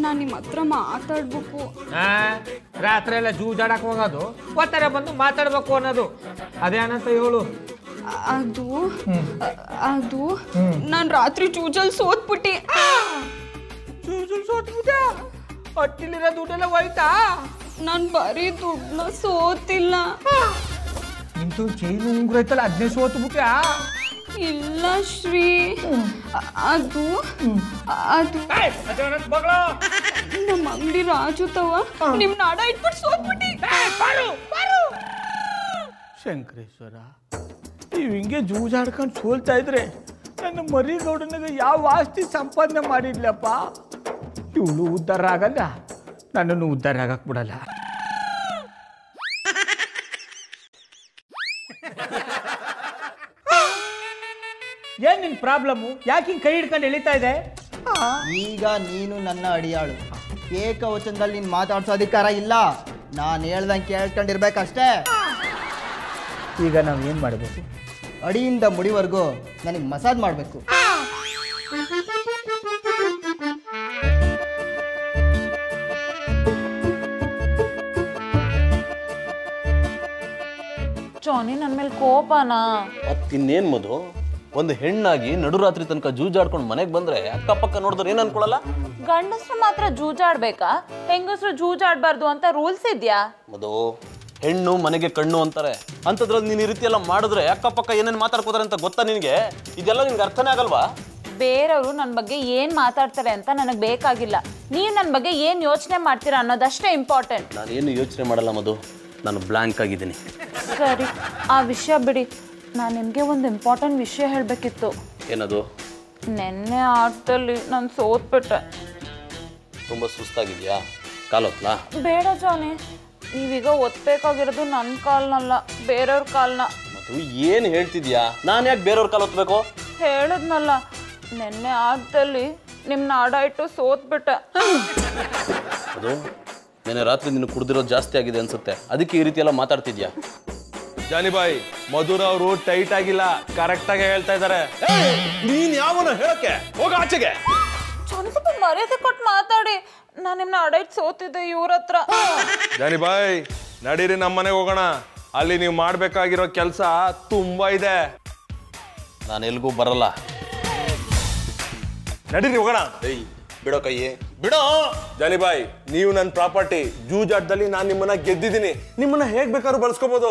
ನಾನು ನಿಮ್ಮ ಹತ್ರ ಮಾತಾಡ್ಬೇಕು ಆ, ರಾತ್ರಿ ಎಲ್ಲ ಜೂಜಾಡಕ್ ಹೋಗೋದು ಒತ್ತಾರೆ ಬಂದು ಮಾತಾಡ್ಬೇಕು ಅನ್ನೋದು ಅದೇನಂತ ಹೇಳು ಅದು ಅದು ನಾನು ರಾತ್ರಿ ಚೂಜಲ್ ಸೋತ್ಬಿಟ್ಟಿ ಜೂಜಲ್ ಸೋತ್ಬಿಟ್ಟೆ ಹೊಟ್ಟಿಲಿರೋ ದುಡ್ಡೆಲ್ಲ ಹೋಯ್ತಾ ನಾನು ಬರೀ ದುಡ್ಡನ್ನ ಸೋತಿಲ್ಲ ನಿಂತು ಚೈನು ಉಂಗುರ ಐತಲ್ಲ ಅದನ್ನೇ ಸೋತ್ಬಿಟ್ಯಾ ಇಲ್ಲ ಶ್ರೀ ಅ- ಅದು ಅದು ನಮ್ಮ ಅಂಗಡಿ ರಾಜು ತವ ನಿಮ್ ನಾಡ ಇಟ್ಬಿಟ್ಟು ಸೋತ್ಬಿಟ್ಟಿ ಶಂಕರೇಶ್ವರ ನೀವು ಹಿಂಗೆ ಜೂಜಾಡ್ಕೊಂಡು ಸೋಲ್ತಾ ಇದ್ರೆ ನನ್ನ ಮರಿ ಗೌಡನಿಗೆ ಯಾವ ಆಸ್ತಿ ಸಂಪಾದನೆ ಮಾಡಿದ್ಲಪ್ಪ ಇವಳು ಉದ್ಧಾರ ಆಗಲ್ಲ ನನ್ನನ್ನು ಉದ್ಧಾರ ಆಗಕ್ ಬಿಡಲ್ಲ ಏನ್ ನಿನ್ ಪ್ರಾಬ್ಲಮ್ಮು ಯಾಕೆ ಹಿಂಗೆ ಕೈ ಹಿಡ್ಕೊಂಡು ಎಳಿತಾ ಇದೆ ಈಗ ನೀನು ನನ್ನ ಅಡಿಯಾಳು ಏಕವಚನದಲ್ಲಿ ನೀನು ಮಾತಾಡ್ಸೋ ಅಧಿಕಾರ ಇಲ್ಲ ನಾನು ಹೇಳ್ದಂಗೆ ಕೇಳ್ಕೊಂಡಿರ್ಬೇಕಷ್ಟೇ ಈಗ ನಾವು ಏನು ಮಾಡಬೇಕು ಅಡಿಯಿಂದ ಮುಡಿವರೆಗೂ ನನಗೆ ಮಸಾಜ್ ಮಾಡಬೇಕು ಜಾನಿ ನನ್ನ ಮೇಲೆ ಕೋಪನಾ ಮತ್ತಿನ್ನೇನ್ ಮಧು ಒಂದು ಹೆಣ್ಣಾಗಿ ನಡುರಾತ್ರಿ ತನಕ ಜೂಜಾಡ್ಕೊಂಡು ಮನೆಗೆ ಬಂದ್ರೆ ಅಕ್ಕಪಕ್ಕ ನೋಡಿದ್ರೆ ಏನ್ ಅನ್ಕೊಳಲ್ಲ ಗಂಡಸ್ರು ಮಾತ್ರ ಜೂಜಾಡ್ಬೇಕಾ ಹೆಂಗಸ್ರು ಜೂಜಾಡ್ಬಾರ್ದು ಅಂತ ರೂಲ್ಸ್ ಇದ್ಯಾ ಮಧು ಹೆಣ್ಣು ಮನೆಗೆ ಕಣ್ಣು ಅಂತಾರೆ ಅಂಥದ್ರಲ್ಲಿ ನೀನು ಈ ರೀತಿ ಎಲ್ಲ ಮಾಡಿದ್ರೆ ಅಕ್ಕಪಕ್ಕ ಏನೇನು ಮಾತಾಡ್ಕೋತಾರೆ ಅಂತ ಗೊತ್ತಾ ನಿನಗೆ ಇದೆಲ್ಲ ನಿನ್ಗೆ ಅರ್ಥನೇ ಆಗಲ್ವಾ ಬೇರೆಯವರು ನನ್ನ ಬಗ್ಗೆ ಏನ್ ಮಾತಾಡ್ತಾರೆ ಅಂತ ನನಗೆ ಬೇಕಾಗಿಲ್ಲ ನೀವು ನನ್ನ ಬಗ್ಗೆ ಏನ್ ಯೋಚನೆ ಮಾಡ್ತೀರಾ ಅನ್ನೋದಷ್ಟೇ ಇಂಪಾರ್ಟೆಂಟ್ ನಾನೇನು ಯೋಚನೆ ಮಾಡಲ್ಲ ಮಧು ನಾನು ಬ್ಲ್ಯಾಂಕ್ ಆಗಿದ್ದೀನಿ ಸರಿ ಆ ವಿಷಯ ಬಿಡಿ ನಾನು ನಿಮಗೆ ಒಂದು ಇಂಪಾರ್ಟೆಂಟ್ ವಿಷಯ ಹೇಳಬೇಕಿತ್ತು ಏನದು ನೆನ್ನೆ ಆಟದಲ್ಲಿ ನಾನು ಸೋತ್ಬಿಟ್ಟೆ ತುಂಬ ಸುಸ್ತಾಗಿದ್ಯಾ ಕಾಲೊತ್ಲಾ ಬೇಡ ಜಾನಿ ನೀವೀಗ ಒತ್ತಬೇಕಾಗಿರೋದು ನನ್ನ ಕಾಲ್ನಲ್ಲ ಬೇರೆಯವ್ರ ಕಾಲ್ನ ಮಧು ಏನು ಹೇಳ್ತಿದ್ಯಾ ನಾನು ಯಾಕೆ ಬೇರೆಯವ್ರ ಕಾಲು ಒತ್ತಬೇಕು ಹೇಳಿದ್ನಲ್ಲ ನೆನ್ನೆ ಆಟದಲ್ಲಿ ನಿಮ್ಮ ನಾಡ ಇಟ್ಟು ಸೋತ್ಬಿಟ್ಟೆ ಅದು ನೆನ್ನೆ ರಾತ್ರಿ ನೀನು ಕುಡ್ದಿರೋದು ಜಾಸ್ತಿ ಆಗಿದೆ ಅನ್ಸುತ್ತೆ ಅದಕ್ಕೆ ಈ ರೀತಿ ಎಲ್ಲ ಮಾತಾಡ್ತಿದ್ಯಾ ಜಾನಿಬಾಯಿ ಮಧುರ ಅವರು ಟೈಟ್ ಆಗಿಲ್ಲ ಕರೆಕ್ಟ್ ಆಗಿ ಹೇಳ್ತಾ ಇದ್ದಾರೆ ನೀನ್ ಯಾವನ ಹೇಳಕ್ಕೆ ಹೋಗ ಆಚೆಗೆ ಜಾನಿ ಸ್ವಲ್ಪ ಮರ್ಯಾದೆ ಕೊಟ್ಟು ಮಾತಾಡಿ ನಾನು ನಿಮ್ಮ ನಾಡ ಇಟ್ಟು ಸೋತಿದ್ದೆ ಇವ್ರ ಹತ್ರ ಜಾನಿಬಾಯ್ ನಡೀರಿ ನಮ್ಮ ಮನೆಗೆ ಹೋಗೋಣ ಅಲ್ಲಿ ನೀವು ಮಾಡ್ಬೇಕಾಗಿರೋ ಕೆಲಸ ತುಂಬಾ ಇದೆ ನಾನು ಎಲ್ಗೂ ಬರಲ್ಲ ನಡೀರಿ ಹೋಗೋಣ ಏಯ್ ಬಿಡೋ ಕೈಯೇ ಬಿಡೋ ಜಾನಿಬಾಯ್ ನೀವು ನನ್ನ ಪ್ರಾಪರ್ಟಿ ಜೂಜಾಟದಲ್ಲಿ ನಾನು ನಿಮ್ಮನ್ನ ಗೆದ್ದಿದ್ದೀನಿ ನಿಮ್ಮನ್ನ ಹೇಗ್ ಬೇಕಾದ್ರೂ ಬಳಸ್ಕೋಬಹುದು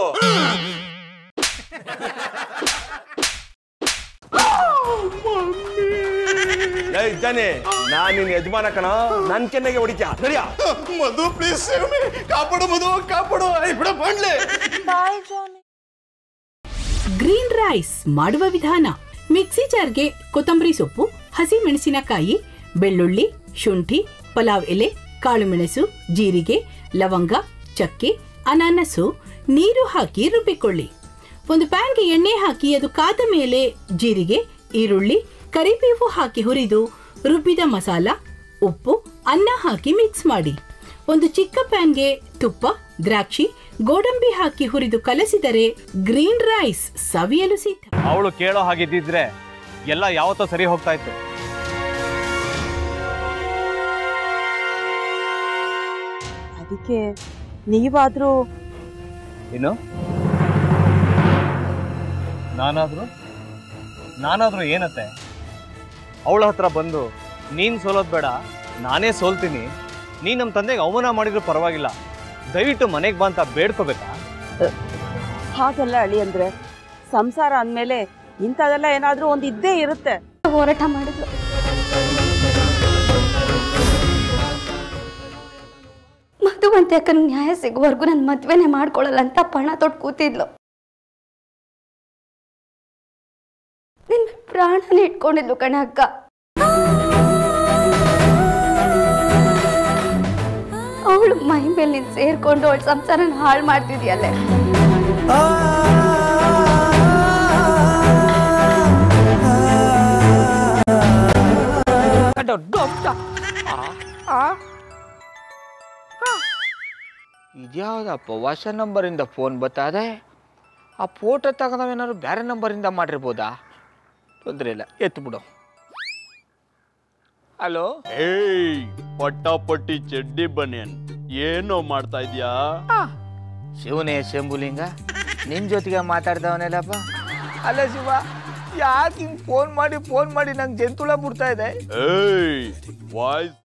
ಏಯ್ ಜಾನಿ ನಾನ್ ನಿನ್ ಯಜಮಾನ ಕಣ ನನ್ ಕೆನ್ನೆಗೆ ಹೊಡಿತ್ಯಾ ನಡಿಯಾ ಮಧು ಪ್ಲೀಸ್ ಕಾಪಾಡು ಮಧು ಕಾಪಾಡು ಐ ಬಿಡ ಬಂಡ್ಲೆ ಬಾಯ್ ಜಾನಿ ಗ್ರೀನ್ ರೈಸ್ ಮಾಡುವ ವಿಧಾನ ಮಿಕ್ಸಿ ಜಾರ್ಗೆ ಕೊತ್ತಂಬರಿ ಸೊಪ್ಪು ಹಸಿ ಮೆಣಸಿನಕಾಯಿ ಬೆಳ್ಳುಳ್ಳಿ ಶುಂಠಿ ಪಲಾವ್ ಎಲೆ ಕಾಳುಮೆಣಸು ಜೀರಿಗೆ ಲವಂಗ ಚಕ್ಕೆ ಅನಾನಸು ನೀರು ಹಾಕಿ ರುಬ್ಬಿಕೊಳ್ಳಿ ಒಂದು ಪ್ಯಾನ್ಗೆ ಎಣ್ಣೆ ಹಾಕಿ ಅದು ಕಾದ ಮೇಲೆ ಜೀರಿಗೆ ಈರುಳ್ಳಿ ಕರಿಬೇವು ಹಾಕಿ ಹುರಿದು ರುಬ್ಬಿದ ಮಸಾಲ ಉಪ್ಪು ಅನ್ನ ಹಾಕಿ ಮಿಕ್ಸ್ ಮಾಡಿ ಒಂದು ಚಿಕ್ಕ ಪ್ಯಾನ್ಗೆ ತುಪ್ಪ ದ್ರಾಕ್ಷಿ ಗೋಡಂಬಿ ಹಾಕಿ ಹುರಿದು ಕಲಸಿದರೆ ಗ್ರೀನ್ ರೈಸ್ ಸವಿಯಲು ಸಿದ್ಧ ಅವಳು ಕೇಳೋ ಹಾಗಿದ್ದಿದ್ರೆ ಎಲ್ಲ ಯಾವತ್ತೋ ಸರಿ ಹೋಗ್ತಾ ಇತ್ತು ಅದಕ್ಕೆ ನೀವಾದ್ರೂ ಏನು ನಾನಾದ್ರೂ ನಾನಾದ್ರೂ ಏನತ್ತೆ ಅವಳ ಹತ್ರ ಬಂದು ನೀನು ಸೋಲೋದು ಬೇಡ ನಾನೇ ಸೋಲ್ತೀನಿ ನೀನು ನಮ್ಮ ತಂದೆಗೆ ಅವಮಾನ ಮಾಡಿದ್ರು ಪರವಾಗಿಲ್ಲ ದಯವಿಟ್ಟು ಮನೆಗೆ ಬಾ ಅಂತ ಬೇಡ್ಕೋಬೇಕಾ ಹಾಗೆಲ್ಲ ಅಳಿ ಅಂದ್ರೆ ಸಂಸಾರ ಅಂದ್ಮೇಲೆ ಇಂಥದೆಲ್ಲ ಏನಾದ್ರೂ ಒಂದ್ ಇದ್ದೇ ಇರುತ್ತೆ ಹೋರಾಟ ಮಾಡಿದ್ಲು ಮಧುವಂತೆ ಅಕ್ಕನ ನ್ಯಾಯ ಸಿಗುವವರೆಗೂ ನನ್ನ ಮದ್ವೆನೆ ಮಾಡ್ಕೊಳ್ಳಲ್ಲ ಅಂತ ಪಣ ತೊಟ್ಟು ಕೂತಿದ್ಲು ನಿನ್ ಪ್ರಾಣನ ಇಟ್ಕೊಂಡಿದ್ಲು ಕಣೆ ಅಕ್ಕ ಅವಳು ಮೈ ಮೇಲೆ ನೀನ್ ಸೇರ್ಕೊಂಡು ಅವಳ ಸಂಸಾರನ ಹಾಳು ಮಾಡ್ತಿದ್ಯಲ್ಲೇ ಇದ್ಯಾವುದಪ್ಪ ಹೊಸ ನಂಬರಿಂದ ಫೋನ್ ಬತ್ತದೆ ಆ ಫೋಟೋ ತಗೊಂಡವೇನಾದ್ರು ಬೇರೆ ನಂಬರಿಂದ ಮಾಡಿರ್ಬೋದಾ ತೊಂದರೆ ಇಲ್ಲ ಎತ್ತು ಬಿಡು ಹಲೋ ಏಯ್ ಪಟ್ಟಾಪಟ್ಟಿ ಚಡ್ಡಿ ಬನಿಯನ್ ಏನೋ ಮಾಡ್ತಾ ಇದ್ಯಾ ಶಿವನೇ ಶಂಭುಲಿಂಗ ನಿನ್ ಜೊತೆಗೆ ಮಾತಾಡ್ದವನೆಲ್ಲಪ್ಪ ಅಲ್ಲ ಶಿವ ಯಾಕೆ ಹಿಂಗ್ ಫೋನ್ ಮಾಡಿ ಫೋನ್ ಮಾಡಿ ನಂಗೆ ಜಂತುಳ ಬಿಡ್ತಾ ಇದೆ ಏಯ್ ವಾಯ್ಸ್